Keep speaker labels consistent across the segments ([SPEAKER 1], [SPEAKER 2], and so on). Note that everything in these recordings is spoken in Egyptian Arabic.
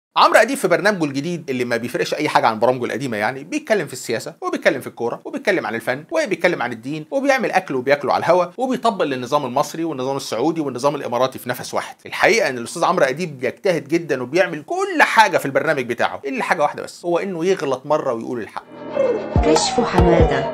[SPEAKER 1] عمرو اديب في برنامجه الجديد اللي ما بيفرقش اي حاجه عن برامجه القديمه يعني بيتكلم في السياسه وبيتكلم في الكوره وبيتكلم عن الفن وبيتكلم عن الدين وبيعمل اكل وبياكله على الهوا وبيطبق للنظام المصري والنظام السعودي والنظام الاماراتي في نفس واحد الحقيقه ان الاستاذ عمرو اديب بيجتهد جدا وبيعمل كل حاجه في البرنامج بتاعه الا حاجه واحده بس هو انه يغلط مره ويقول الحق
[SPEAKER 2] كشف حمادة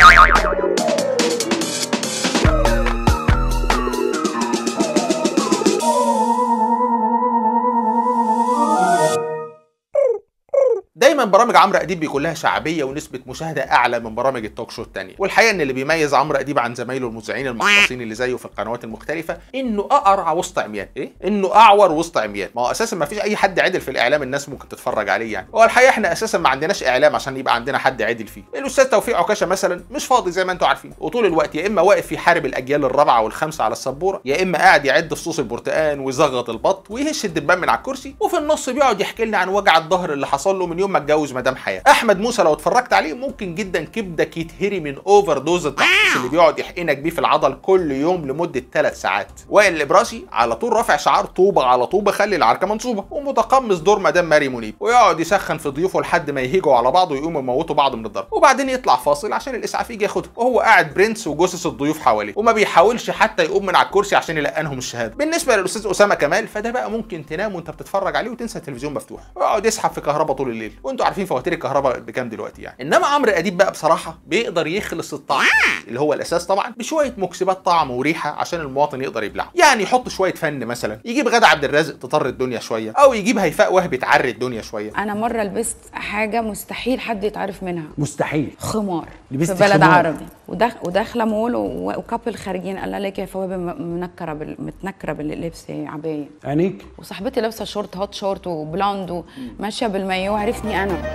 [SPEAKER 1] دايما برامج عمرو اديب بيكون لها شعبيه ونسبه مشاهده اعلى من برامج التوك شو التانية والحقيقه ان اللي بيميز عمرو اديب عن زمايله المذيعين المختصين اللي زيه في القنوات المختلفه انه اقرع وسط عميان ايه انه اعور وسط عميان ما هو اساسا ما فيش اي حد عدل في الاعلام الناس ممكن تتفرج عليه يعني هو الحقيقه احنا اساسا ما عندناش اعلام عشان يبقى عندنا حد عدل فيه الاستاذ توفيق عكاشه مثلا مش فاضي زي ما انتم عارفين وطول الوقت يا اما واقف يحارب الاجيال الرابعه والخامسه على السبوره يا اما قاعد يعد فصوص البرتقان ويزغط البط ويهش الدبان من على الكرسي وفي النص بيقعد يحكي لنا عن وجع الظهر اللي حصل له من يوم ما اتجوز مدام حياه احمد موسى لو اتفرجت عليه ممكن جدا كبدك يتهري من اوفر دوز التحفيز اللي بيقعد يحقنك بيه في العضل كل يوم لمده ثلاث ساعات وائل الابراسي على طول رافع شعار طوبه على طوبه خلي العركه منصوبه ومتقمص دور مدام ماري منيب ويقعد يسخن في ضيوفه لحد ما يهيجوا على بعض ويقوموا يموتوا بعض من الضرب وبعدين يطلع فاصل عشان الاسعاف يجي ياخدها وهو قاعد برنس وجثث الضيوف حواليه وما بيحاولش حتى يقوم من على الكرسي عشان يلقنهم الشهاده بالنسبه للاستاذ اسامه كمال فده بقى ممكن تنام وانت بتتفرج عليه وتنسى التلفزيون مفتوح ويقعد يسحب في كهرباء طول الليل وانتوا عارفين فواتير الكهرباء بكام دلوقتي يعني انما عمرو اديب بقى بصراحه بيقدر يخلص الطعم اللي هو الاساس طبعا بشويه مكسبات طعم وريحه عشان المواطن يقدر يبلعه يعني يحط شويه فن مثلا يجيب غادة عبد الرازق تطر الدنيا شويه او يجيب هيفاء وهبي تعري الدنيا شويه
[SPEAKER 3] انا مره لبست حاجه مستحيل حد يتعرف منها
[SPEAKER 4] مستحيل
[SPEAKER 3] خمار
[SPEAKER 4] لبست
[SPEAKER 3] في بلد
[SPEAKER 4] خمار.
[SPEAKER 3] عربي وداخ وداخله مول و- وكابل خارجين قال لها ليه كيف وهبه م- منكره بال... متنكره باللبس عبايه
[SPEAKER 4] عينيك
[SPEAKER 3] وصاحبتي لابسه شورت هوت شورت وبلوند وماشيه بالمايو عرفني انا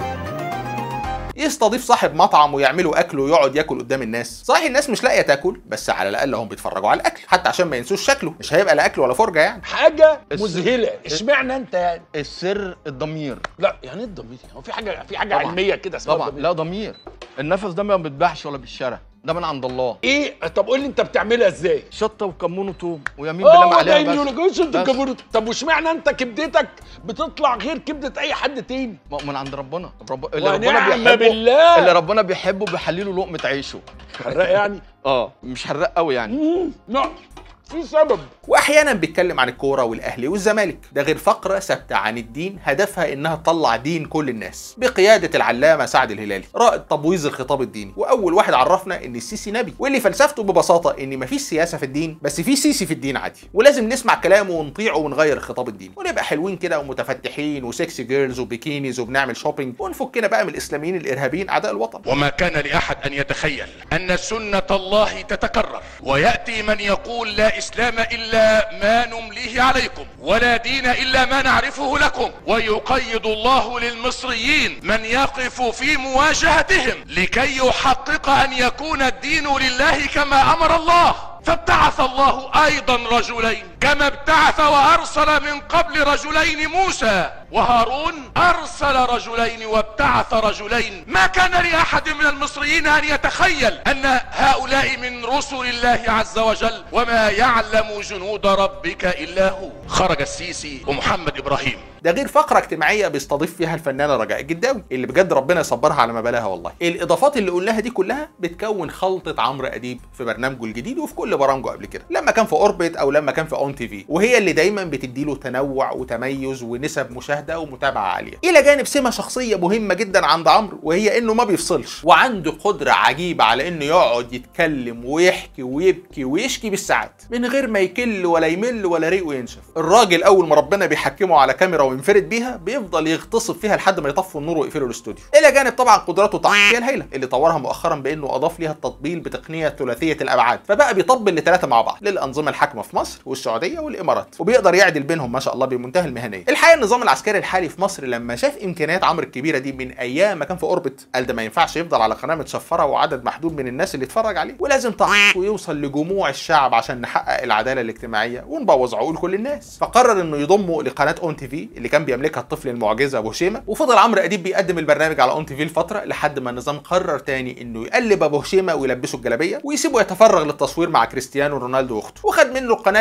[SPEAKER 1] يستضيف صاحب مطعم ويعملوا اكل ويقعد ياكل قدام الناس صحيح الناس مش لاقيه تاكل بس على الاقل هم بيتفرجوا على الاكل حتى عشان ما ينسوش شكله مش هيبقى لا اكل ولا فرجه يعني
[SPEAKER 5] حاجه مذهله اشمعنى انت يعني
[SPEAKER 6] السر الضمير
[SPEAKER 5] لا يعني ايه الضمير هو في حاجه في حاجه
[SPEAKER 6] طبعاً.
[SPEAKER 5] علميه كده اسمها
[SPEAKER 6] طبعا
[SPEAKER 5] الضمير.
[SPEAKER 6] لا ضمير النفس ده ما بيتباعش ولا بالشرع ده من عند الله
[SPEAKER 5] ايه طب قول لي انت بتعملها ازاي
[SPEAKER 6] شطه وكمون وتوم ويمين بالله
[SPEAKER 5] اه
[SPEAKER 6] عليها
[SPEAKER 5] ده
[SPEAKER 6] بس
[SPEAKER 5] يقول انت
[SPEAKER 6] بس.
[SPEAKER 5] كبرت طب واشمعنى انت كبدتك بتطلع غير كبده اي حد تاني
[SPEAKER 6] ما- من عند ربنا رب... اللي ربنا
[SPEAKER 5] ونعم
[SPEAKER 6] بيحبه
[SPEAKER 5] بالله.
[SPEAKER 6] اللي ربنا بيحبه بيحلله لقمه عيشه
[SPEAKER 5] حراق يعني
[SPEAKER 6] اه مش حراق قوي يعني
[SPEAKER 5] مم، لا في سبب
[SPEAKER 1] واحيانا بيتكلم عن الكوره والاهلي والزمالك ده غير فقره ثابته عن الدين هدفها انها تطلع دين كل الناس بقياده العلامه سعد الهلالي رائد تبويظ الخطاب الديني واول واحد عرفنا ان السيسي نبي واللي فلسفته ببساطه ان مفيش سياسه في الدين بس في سيسي في الدين عادي ولازم نسمع كلامه ونطيعه ونغير الخطاب الديني ونبقى حلوين كده ومتفتحين وسكسي جيرلز وبيكينيز وبنعمل شوبينج ونفكنا بقى من الاسلاميين الارهابيين اعداء الوطن
[SPEAKER 7] وما كان لأحد أن يتخيل أن سنة الله تتكرر ويأتي من يقول لا إسلام إلا ما نمليه عليكم ولا دين إلا ما نعرفه لكم ويقيد الله للمصريين من يقف في مواجهتهم لكي يحقق أن يكون الدين لله كما أمر الله فابتعث الله ايضا رجلين كما ابتعث وارسل من قبل رجلين موسى وهارون ارسل رجلين وابتعث رجلين ما كان لاحد من المصريين ان يتخيل ان هؤلاء من رسل الله عز وجل وما يعلم جنود ربك الا هو خرج السيسي ومحمد ابراهيم
[SPEAKER 1] ده غير فقره اجتماعيه بيستضيف فيها الفنانه رجاء الجداوي اللي بجد ربنا يصبرها على ما بلاها والله الاضافات اللي قلناها دي كلها بتكون خلطه عمرو اديب في برنامجه الجديد وفي كل برامجه قبل كده لما كان في اوربت او لما كان في اون تي في وهي اللي دايما بتديله تنوع وتميز ونسب مشاهده ومتابعه عاليه الى جانب سمه شخصيه مهمه جدا عند عمرو وهي انه ما بيفصلش وعنده قدره عجيبه على انه يقعد يتكلم ويحكي ويبكي ويشكي بالساعات من غير ما يكل ولا يمل ولا ريقه ينشف الراجل اول ما ربنا بيحكمه على كاميرا وينفرد بيها بيفضل يغتصب فيها لحد ما يطفوا النور ويقفلوا الاستوديو الى جانب طبعا قدراته التقنيه الهائله اللي طورها مؤخرا بانه اضاف ليها التطبيل بتقنيه ثلاثيه الابعاد فبقى بيطبل لثلاثه مع بعض للانظمه الحاكمه في مصر والسعوديه والامارات وبيقدر يعدل بينهم ما شاء الله بمنتهى المهنيه الحقيقه النظام العسكري الحالي في مصر لما شاف امكانيات عمرو الكبيره دي من ايام ما كان في اوربت قال ده ما ينفعش يفضل على قناه متشفره وعدد محدود من الناس اللي يتفرج عليه ولازم تحقق ويوصل لجموع الشعب عشان نحقق العداله الاجتماعيه ونبوظ عقول كل الناس فقرر انه يضمه لقناه اون تي في اللي كان بيملكها الطفل المعجزه ابو هشيمه وفضل عمرو اديب بيقدم البرنامج على اون تي في لفتره لحد ما النظام قرر تاني انه يقلب ابو هشيمه ويلبسه الجلابيه ويسيبه يتفرغ للتصوير مع كريستيانو رونالدو واخته وخد منه القناه اللي بقت ملك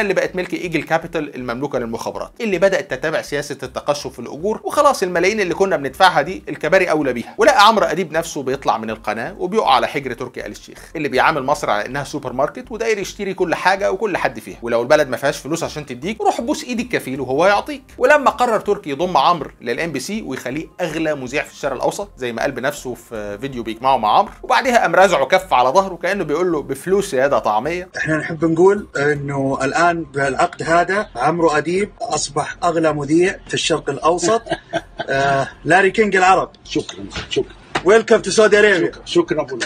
[SPEAKER 1] شركه ايجل كابيتال المملوكه للمخابرات اللي بدات تتابع سياسه التقشف في الاجور وخلاص الملايين اللي كنا بندفعها دي الكباري اولى بيها ولقى عمرو اديب نفسه بيطلع من القناه وبيقع على حجر تركي آل الشيخ اللي بيعامل مصر على انها سوبر ماركت وداير يشتري كل حاجه وكل حد فيها ولو البلد ما فيهاش فلوس عشان تديك روح بوس ايد الكفيل وهو يعطيك ولما قرر تركي يضم عمرو للام بي سي ويخليه اغلى مذيع في الشرق الاوسط زي ما قال بنفسه في فيديو بيجمعه مع عمرو وبعدها قام رازعه كف على ظهره كانه بيقول له بفلوس يا ده طعميه
[SPEAKER 4] احنا نحب نقول انه الان بالعقد هذا عمرو اديب اصبح اغلى مذيع في الشرق الاوسط آه لاري كينج العرب
[SPEAKER 5] شكرا شكرا
[SPEAKER 4] ويلكم تو سعودي ارابيا
[SPEAKER 5] شكرا ابو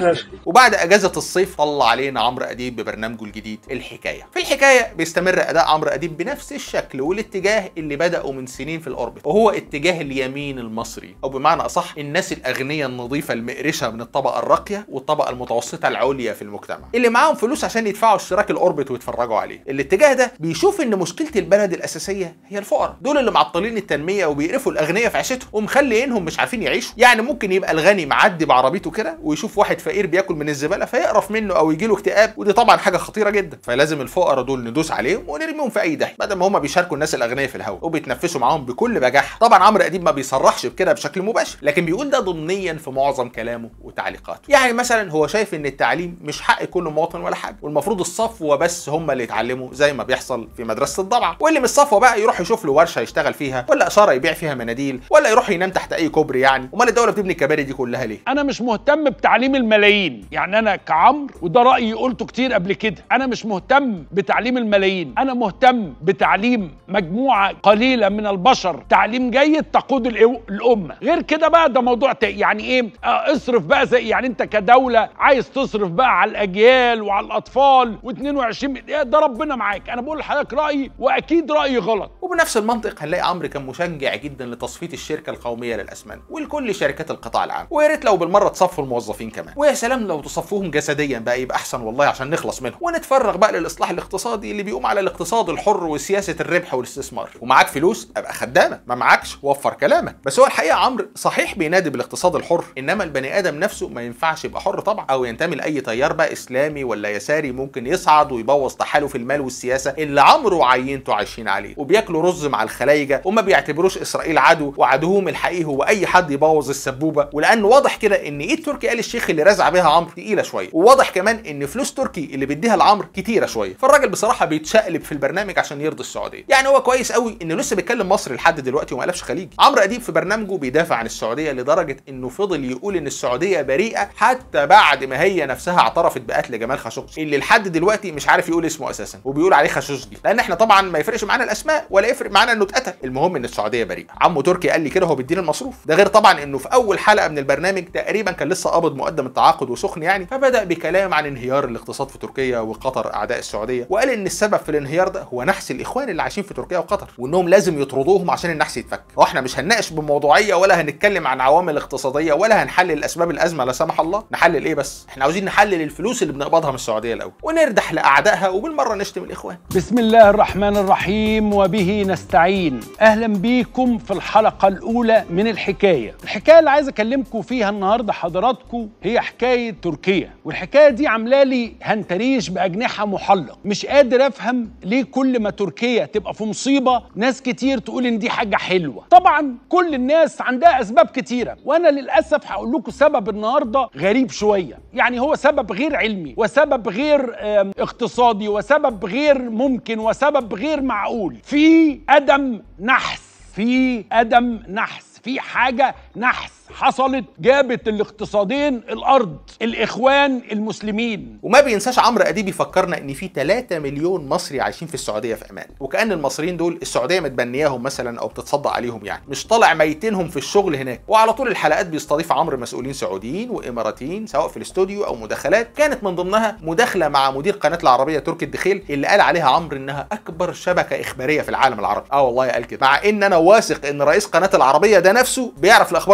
[SPEAKER 1] وبعد اجازه الصيف طلع علينا عمرو اديب ببرنامجه الجديد الحكايه في الحكايه بيستمر اداء عمرو اديب بنفس الشكل والاتجاه اللي بداوا من سنين في الاوربت وهو اتجاه اليمين المصري او بمعنى اصح الناس الاغنياء النظيفه المقرشه من الطبقه الراقيه والطبقه المتوسطه العليا في المجتمع اللي معاهم فلوس عشان يدفعوا اشتراك الاوربت ويتفرجوا عليه الاتجاه ده بيشوف ان مشكله البلد الاساسيه هي الفقراء دول اللي معطلين التنميه وبيقرفوا الاغنياء في عيشتهم ومخليينهم مش عارفين يعيشوا يعني ممكن يبقى الغني معدي بعربيته كده ويشوف واحد فقير بياكل من الزباله فيقرف منه او يجي له اكتئاب ودي طبعا حاجه خطيره جدا فلازم الفقراء دول ندوس عليهم ونرميهم في اي داهيه بدل ما هم بيشاركوا الناس الاغنياء في الهوا وبيتنفسوا معاهم بكل بجاحه طبعا عمرو اديب ما بيصرحش بكده بشكل مباشر لكن بيقول ده ضمنيا في معظم كلامه وتعليقاته يعني مثلا هو شايف ان التعليم مش حق كل مواطن ولا حاجه والمفروض الصفوه بس هم اللي يتعلموا زي ما بيحصل في مدرسه الضبعه واللي من الصفوه بقى يروح يشوف له ورشه يشتغل فيها ولا اشاره يبيع فيها مناديل ولا يروح ينام تحت اي كوبري يعني امال الدوله بتبني الكباري دي كلها ليه
[SPEAKER 5] انا مش مهتم بتعليم الملايين يعني انا كعمر وده رايي قلته كتير قبل كده انا مش مهتم بتعليم الملايين انا مهتم بتعليم مجموعه قليله من البشر تعليم جيد تقود الأو- الامه غير كده بقى ده موضوع تا- يعني ايه آه، اصرف بقى زي يعني انت كدوله عايز تصرف بقى على الاجيال وعلى الاطفال و22 ده ربنا معاك انا بقول لحضرتك رايي واكيد رايي غلط
[SPEAKER 1] وبنفس المنطق هنلاقي عمرو كان مشجع جدا لتصفيه الشركه القوميه للاسمنت ولكل شركات القطاع العام ويا ريت لو بالمره تصفوا الموظفين كمان ويا سلام لو تصفوهم جسديا بقى يبقى احسن والله عشان نخلص منهم ونتفرغ بقى للاصلاح الاقتصادي اللي بيقوم على الاقتصاد الحر وسياسه الربح والاستثمار ومعاك فلوس ابقى خدامه ما معكش وفر كلامك بس هو الحقيقه عمرو صحيح بينادي بالاقتصاد الحر انما البني ادم نفسه ما ينفعش يبقى حر طبعا او ينتمي لاي تيار بقى اسلامي ولا يساري ممكن يصعد ويبوظ تحالف المال والسياسه اللي عمرو وعينته عايشين عليه وبياكلوا رز مع الخلايجه وما بيعتبروش اسرائيل عدو وعدوهم الحقيقي هو اي حد يبوظ السبوبه ولان واضح كده ان ايد تركي آل الشيخ اللي رازع بيها عمرو تقيله شويه وواضح كمان ان فلوس تركي اللي بيديها لعمرو كتيره شويه فالراجل بصراحه بيتشقلب في البرنامج عشان يرضي السعوديه يعني هو كويس قوي انه لسه بيتكلم مصري لحد دلوقتي وما قلبش خليجي عمرو اديب في برنامجه بيدافع عن السعوديه لدرجه انه فضل يقول ان السعوديه بريئه حتى بعد ما هي نفسها اعترفت بقتل جمال خاشقجي اللي لحد دلوقتي مش عارف يقول اسمه اساسا وبيقول عليه خاشقجي لان احنا طبعا ما يفرقش معانا الاسماء ولا يفرق معانا انه اتقتل المهم ان السعوديه بريئه عمو تركي قال لي كده هو بيدينا المصروف ده غير طبعا انه في اول حلقه من البرنامج تقريبا كان لسه قابض مقدم التعاقد وسخن يعني فبدا بكلام عن انهيار الاقتصاد في تركيا وقطر اعداء السعوديه وقال ان السبب في الانهيار ده هو نحس الاخوان اللي عايشين في تركيا وقطر وانهم لازم يطردوهم عشان النحس يتفك واحنا مش هنناقش بموضوعيه ولا هنتكلم عن عوامل اقتصاديه ولا هنحلل اسباب الازمه لا سمح الله نحلل ايه بس احنا عاوزين نحلل الفلوس اللي بنقبضها من السعوديه الاول ونردح لاعدائها وبالمره نشتم الاخوان
[SPEAKER 5] بسم الله الرحمن الرحيم وبه نستعين اهلا بيكم في الحلقه الاولى من الحكايه الحكايه اللي عايز اكلمكم فيها النهارده حضراتكم هي حكايه تركيا والحكايه دي عامله لي هنتريش باجنحه محلق مش قادر افهم ليه كل ما تركيا تبقى في مصيبه ناس كتير تقول ان دي حاجه حلوه طبعا كل الناس عندها اسباب كتيره وانا للاسف هقول لكم سبب النهارده غريب شويه يعني هو سبب غير علمي وسبب غير آم، اقتصادي وسبب غير ممكن وسبب غير معقول في ادم نحس في ادم نحس في حاجه نحس حصلت جابت الاقتصادين الارض الاخوان المسلمين
[SPEAKER 1] وما بينساش عمرو اديب يفكرنا ان في 3 مليون مصري عايشين في السعوديه في امان وكان المصريين دول السعوديه متبنياهم مثلا او بتتصدق عليهم يعني مش طالع ميتينهم في الشغل هناك وعلى طول الحلقات بيستضيف عمرو مسؤولين سعوديين واماراتيين سواء في الاستوديو او مداخلات كانت من ضمنها مداخله مع مدير قناه العربيه تركي الدخيل اللي قال عليها عمرو انها اكبر شبكه اخباريه في العالم العربي اه والله قال كده مع ان انا واثق ان رئيس قناه العربيه ده نفسه بيعرف الاخبار من الجزيره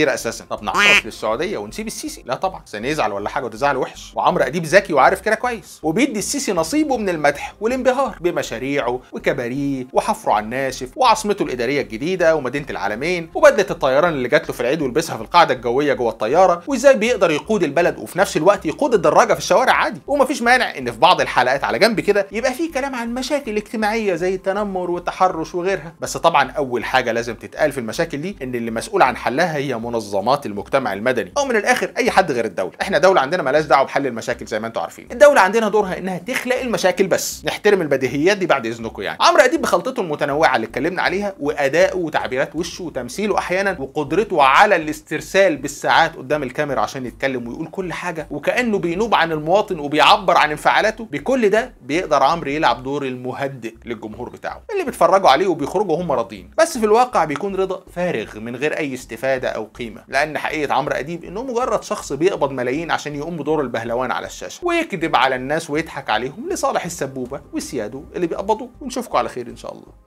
[SPEAKER 1] كتير اساسا طب نعرف للسعوديه ونسيب السيسي لا طبعا عشان يزعل ولا حاجه وتزعل وحش وعمرو اديب ذكي وعارف كده كويس وبيدي السيسي نصيبه من المدح والانبهار بمشاريعه وكباريه وحفره على الناشف وعاصمته الاداريه الجديده ومدينه العالمين وبدله الطيران اللي جات له في العيد ويلبسها في القاعده الجويه جوه الطياره وازاي بيقدر يقود البلد وفي نفس الوقت يقود الدراجه في الشوارع عادي ومفيش مانع ان في بعض الحلقات على جنب كده يبقى في كلام عن مشاكل اجتماعيه زي التنمر والتحرش وغيرها بس طبعا اول حاجه لازم تتقال في المشاكل دي ان اللي مسؤول عن حلها هي منظمات المجتمع المدني او من الاخر اي حد غير الدوله احنا دوله عندنا مالهاش دعوه بحل المشاكل زي ما انتم عارفين الدوله عندنا دورها انها تخلق المشاكل بس نحترم البديهيات دي بعد اذنكم يعني عمرو اديب بخلطته المتنوعه اللي اتكلمنا عليها وادائه وتعبيرات وشه وتمثيله احيانا وقدرته على الاسترسال بالساعات قدام الكاميرا عشان يتكلم ويقول كل حاجه وكانه بينوب عن المواطن وبيعبر عن انفعالاته بكل ده بيقدر عمرو يلعب دور المهدئ للجمهور بتاعه اللي بيتفرجوا عليه وبيخرجوا هم راضيين بس في الواقع بيكون رضا فارغ من غير اي استفاده او قيمه لان حقيقه عمرو اديب انه مجرد شخص بيقبض ملايين عشان يقوم بدور البهلوان على الشاشه ويكذب على الناس ويضحك عليهم لصالح السبوبه وسياده اللي بيقبضوه ونشوفكم على خير ان شاء الله